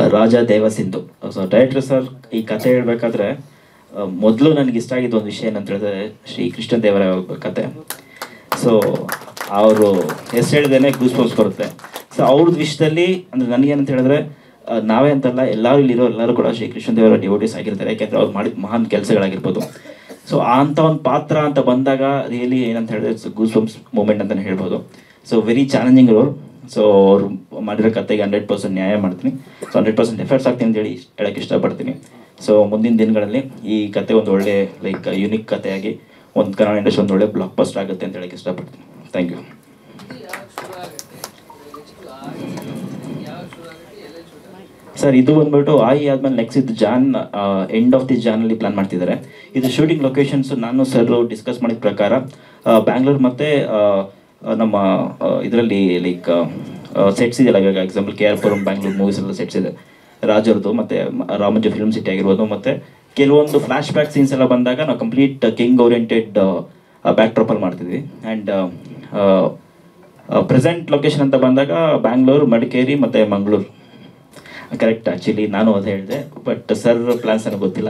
ರಾಜ Devasindhu so director sir ಈ ಕತೆ ಹೇಳ್ಬೇಕಾದ್ರೆ ಮೊದಲು ನನಗೆ ಇಷ್ಟ ಆಗಿದ್ದು ಒಂದು ವಿಷಯ ಏನಂತ ಹೇಳಿದ್ರೆ ಶ್ರೀ ಕೃಷ್ಣ ದೇವರ ಕತೆ ಸೊ ಅವರು ಹೆಸರು ಹೇಳಿದೇನೆ ಗೂಸ್ ಬಂಪ್ಸ್ ಬರುತ್ತೆ ಸೊ ಅವ್ರದ್ದು ವಿಷಯದಲ್ಲಿ ಅಂದರೆ ನನಗೇನಂತ ಹೇಳಿದ್ರೆ ಆ, ನಾವೇ ಅಂತಲ್ಲ ಎಲ್ಲರೂ ಇಲ್ಲಿರೋ ಎಲ್ಲರೂ ಕೂಡ ಶ್ರೀ ಕೃಷ್ಣ ದೇವರ ಡಿವೋಟೀಸ್ ಆಗಿರ್ತಾರೆ ಯಾಕೆಂದ್ರೆ ಅವ್ರು ಮಾಡಿದ ಮಹಾನ್ ಕೆಲಸಗಳಾಗಿರ್ಬೋದು ಸೊ ಅಂಥ ಒಂದು ಪಾತ್ರ ಅಂತ ಬಂದಾಗ ರಿಯಲಿ ಏನಂತ ಹೇಳಿದ್ರೆ ಗೂಸ್ ಬಂಪ್ಸ್ ಮೂಮೆಂಟ್ ಅಂತಲೇ ಹೇಳ್ಬೋದು so very challenging role so ಅವ್ರು ಮಾಡಿರೋ ಕತೆಗೆ ಹಂಡ್ರೆಡ್ ಪರ್ಸೆಂಟ್ ನ್ಯಾಯ ಮಾಡ್ತೀನಿ ಸೊ ಹಂಡ್ರೆಡ್ ಪರ್ಸೆಂಟ್ ಎಫರ್ಟ್ಸ್ ಆಗ್ತೀನಿ ಅಂತ ಹೇಳಿ ಹೇಳಕ್ಕೆ ಇಷ್ಟಪಡ್ತೀನಿ ಸೊ ಮುಂದಿನ ದಿನಗಳಲ್ಲಿ ಈ ಕತೆ ಒಂದು ಒಳ್ಳೆ ಲೈಕ್ ಯುನಿಕ್ ಕಥೆಯಾಗಿ ಒಂದು ಕನ್ನಡ ಇಂಡಸ್ಟ್ರಿ ಒಂದು ಒಳ್ಳೆ ಬ್ಲಾಕ್ ಬಸ್ಟರ್ ಆಗುತ್ತೆ ಅಂತ ಹೇಳಕ್ಕೆ ಇಷ್ಟಪಡ್ತೀನಿ ಥ್ಯಾಂಕ್ ಯು ಸರ್ ಇದು ಬಂದ್ಬಿಟ್ಟು ಆಯಿ ಆದ್ಮೇಲೆ ನೆಕ್ಸ್ಟ್ ಇದು John end of the John ಅಲ್ಲಿ ಪ್ಲಾನ್ ಮಾಡ್ತಿದ್ದಾರೆ ಇದು ಶೂಟಿಂಗ್ ಲೊಕೇಶನ್ಸ್ ನಾನು ಸರ್ ಡಿಸ್ಕಸ್ ಮಾಡಿದ ಪ್ರಕಾರ ಬ್ಯಾಂಗ್ಳೂರ್ ಮತ್ತೆ ಆ, ಆ, ನಮ್ಮ ಇದರಲ್ಲಿ ಲೈಕ್ ಸೆಟ್ಸ್ ಇದೆಯಲ್ಲ ಇವಾಗ example K R Puram Bangalore movies ಎಲ್ಲ ಸೆಟ್ಸ್ ಇದೆ ರಾಜರ್ದು ಮತ್ತೆ ಮ- ರಾಮೋಜಿ ಫಿಲ್ಮ್ ಸಿಟಿ ಆಗಿರ್ಬೋದು ಮತ್ತೆ ಕೆಲವೊಂದು ಫ್ಲಾಶ್ ಬ್ಯಾಕ್ ಸೀನ್ಸ್ ಎಲ್ಲ ಬಂದಾಗ ನಾವು ಕಂಪ್ಲೀಟ್ ಕಿಂಗ್ ಓರಿಯೆಂಟೆಡ್ ಬ್ಯಾಕ್ ಡ್ರಾಪಲ್ಲಿ ಮಾಡ್ತಿದ್ವಿ ಆ್ಯಂಡ್ ಪ್ರೆಸೆಂಟ್ ಲೊಕೇಶನ್ ಅಂತ ಬಂದಾಗ ಬ್ಯಾಂಗ್ಳೂರು ಮಡಿಕೇರಿ ಮತ್ತು ಮಂಗಳೂರು ಕರೆಕ್ಟ್ ಆ್ಯಕ್ಚುಲಿ ನಾನು ಅದೇ ಹೇಳಿದೆ ಬಟ್ ಸರ್ ಪ್ಲಾನ್ಸ್ ನನಗೆ ಗೊತ್ತಿಲ್ಲ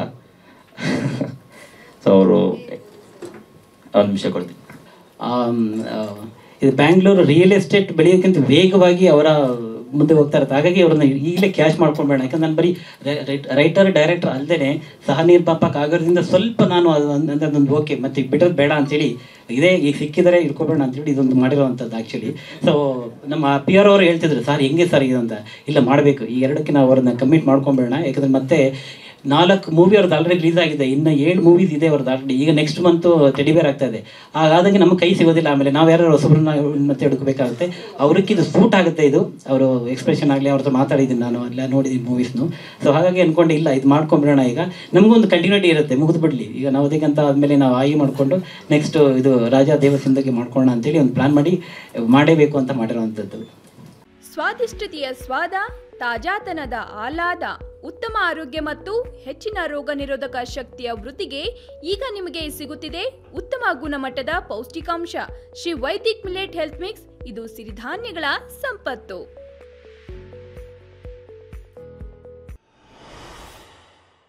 ಸೊ ಅವರು ಒಂದು ನಿಮಿಷ ಕೊಡ್ತೀನಿ ಆಮ್, ಆ, ಇದು ಬ್ಯಾಂಗ್ಳೂರು ರಿಯಲ್ ಎಸ್ಟೇಟ್ ಬೆಳೆಯೋಕ್ಕಿಂತ ವೇಗವಾಗಿ ಅವರ ಮುಂದೆ ಹೋಗ್ತಾ ಇರುತ್ತೆ ಹಾಗಾಗಿ ಅವ್ರನ್ನ ಈಗಲೇ ಕ್ಯಾಶ್ ಮಾಡ್ಕೊಳ್ಬೇಡ ಯಾಕಂದ್ರೆ ನಾನು ಬರೀ ರೈಟರ್ ಡೈರೆಕ್ಟರ್ ಅಲ್ಲದೆ ಸಹ ನಿರ್ಮಾಪಕ ಆಗೋದ್ರಿಂದ ಸ್ವಲ್ಪ ನಾನು ಅದು ಅಂದ್- ಅಂದ್ರೆ ಅದೊಂದು ಓಕೆ ಮತ್ತೆ ಈಗ ಬಿಡೋದು ಬೇಡ ಅಂತೇಳಿ ಇದೇ ಈಗ ಸಿಕ್ಕಿದರೆ ಇಟ್ಕೊಬೇಡ ಅಂತೇಳಿ ಇದೊಂದು ಮಾಡಿರೋವಂಥದ್ದು ಆ್ಯಕ್ಚುಲಿ ಸೊ ನಮ್ಮ ಪಿ ಆರ್ ಅವರು ಹೇಳ್ತಿದ್ರು ಸರ್ ಹೆಂಗೆ ಸರ್ ಇದು ಅಂತ ಇಲ್ಲ ಮಾಡಬೇಕು ಈ ಎರಡಕ್ಕೆ ನಾವು ಅವ್ರನ್ನ ಕಮಿಟ್ ಮಾಡ್ಕೊಂಬೇಡ ಯಾಕಂದ್ರೆ ಮತ್ತೆ ನಾಲ್ಕು ಮೂವಿ ಅವ್ರದ್ದು ಆಲ್ರೆಡಿ ರಿಲೀಸ್ ಆಗಿದೆ ಇನ್ನು ಏಳು ಮೂವೀಸ್ ಇದೆ ಅವ್ರದ್ದು ಆಲ್ರೆಡಿ ಈಗ ನೆಕ್ಸ್ಟ್ ಮಂತ್ ಟೆಡಿಬೇರ್ ಆಗ್ತಾ ಇದೆ ಹಾಗಾಗಿ ನಮ್ಮ ಕೈ ಸಿಗೋದಿಲ್ಲ ಆಮೇಲೆ ನಾವು ಯಾರು ಹೊಸಬ್ರನ್ನ ಮತ್ತೆ ಹುಡುಕಬೇಕಾಗುತ್ತೆ ಅವ್ರಿಗೆ ಇದು ಸೂಟ್ ಆಗುತ್ತೆ ಇದು ಅವರು ಎಕ್ಸ್ಪ್ರೆಷನ್ ಆಗಲಿ ಅವ್ರ ಹತ್ರ ಮಾತಾಡಿದ್ದೀನಿ ನಾನು ಎಲ್ಲ ನೋಡಿದ್ದೀನಿ ಮೂವೀಸ್ನು ಸೊ ಹಾಗಾಗಿ ಅನ್ಕೊಂಡೆ ಇಲ್ಲ ಇದು ಮಾಡ್ಕೊಂಬಿಡೋಣ ಈಗ ನಮಗೊಂದು ಕಂಟಿನ್ಯೂಟಿ ಇರುತ್ತೆ ಮುಗಿದು ಬಿಡಲಿ ಈಗ ನಾವು ಅದಕ್ಕಂತ ಆದಮೇಲೆ ನಾವು ಆಯಿ ಮಾಡಿಕೊಂಡು ನೆಕ್ಸ್ಟ್ ಇದು ರಾಜ ದೇವಸಿಂದಗೆ ಮಾಡ್ಕೊಳ್ಳೋಣ ಅಂತೇಳಿ ಒಂದು ಪ್ಲಾನ್ ಮಾಡಿ ಮಾಡೇಬೇಕು ಅಂತ ಮಾಡಿರೋವಂಥದ್ದು ಸ್ವಾದಿಷ್ಟತೆಯ ಸ್ವಾದ ತಾಜಾತನದ ಆಹ್ಲಾದ ಉತ್ತಮ ಆರೋಗ್ಯ ಮತ್ತು ಹೆಚ್ಚಿನ ರೋಗ ನಿರೋಧಕ ಶಕ್ತಿಯ ವೃದ್ಧಿಗೆ ಈಗ ನಿಮಗೆ ಸಿಗುತ್ತಿದೆ ಉತ್ತಮ ಗುಣಮಟ್ಟದ ಪೌಷ್ಟಿಕಾಂಶ Shri Vaidik millet health mix ಇದು ಸಿರಿಧಾನ್ಯಗಳ ಸಂಪತ್ತು